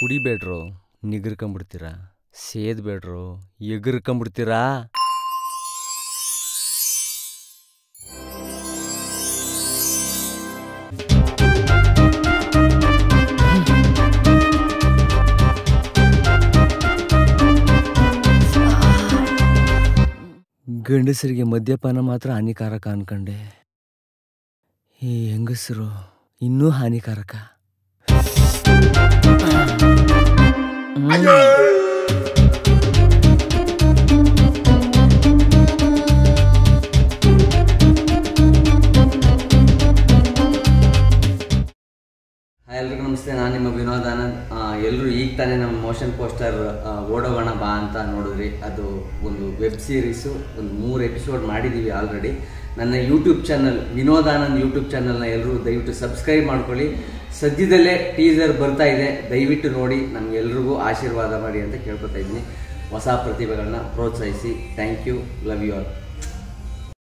ಕುಡಿಬೇಡ್ರು ನಿಗರ್ಕೊಂಬಿಡ್ತೀರಾ ಸೇದ್ಬೇಡ್ರು ಎಗರ್ಕೊಂಬಿಡ್ತೀರಾ ಗಂಡಸರಿಗೆ ಮದ್ಯಪಾನ ಮಾತ್ರ ಹಾನಿಕಾರಕ ಅನ್ಕಂಡೆ ಈ ಹೆಂಗಸರು ಇನ್ನೂ ಹಾನಿಕಾರಕ ಹಾಯ್ ಎಲ್ರಿಗೂ ನಮಸ್ತೆ ನಾನು ನಿಮ್ಮ ವಿನೋದ್ ಆನಂದ್ ಎಲ್ಲರೂ ಈಗ ತಾನೇ ನಮ್ಮ ಮೋಷನ್ ಪೋಸ್ಟರ್ ಓಡೋಗೋಣ ಬಾ ಅಂತ ನೋಡಿದ್ರಿ ಅದು ಒಂದು ವೆಬ್ ಸೀರೀಸು ಒಂದು ಮೂರು ಎಪಿಸೋಡ್ ಮಾಡಿದ್ದೀವಿ ಆಲ್ರೆಡಿ ನನ್ನ YouTube channel Vinod Anand YouTube ಚಾನಲ್ನ ಎಲ್ಲರೂ ದಯವಿಟ್ಟು ಸಬ್ಸ್ಕ್ರೈಬ್ ಮಾಡ್ಕೊಳ್ಳಿ ಸದ್ಯದಲ್ಲೇ ಟೀಸರ್ ಬರ್ತಾ ಇದೆ ದಯವಿಟ್ಟು ನೋಡಿ ನಮಗೆಲ್ರಿಗೂ ಆಶೀರ್ವಾದ ಮಾಡಿ ಅಂತ ಕೇಳ್ಕೊತಾ ಇದ್ದೀನಿ ಹೊಸ ಪ್ರತಿಭೆಗಳನ್ನ ಪ್ರೋತ್ಸಾಹಿಸಿ thank you love you all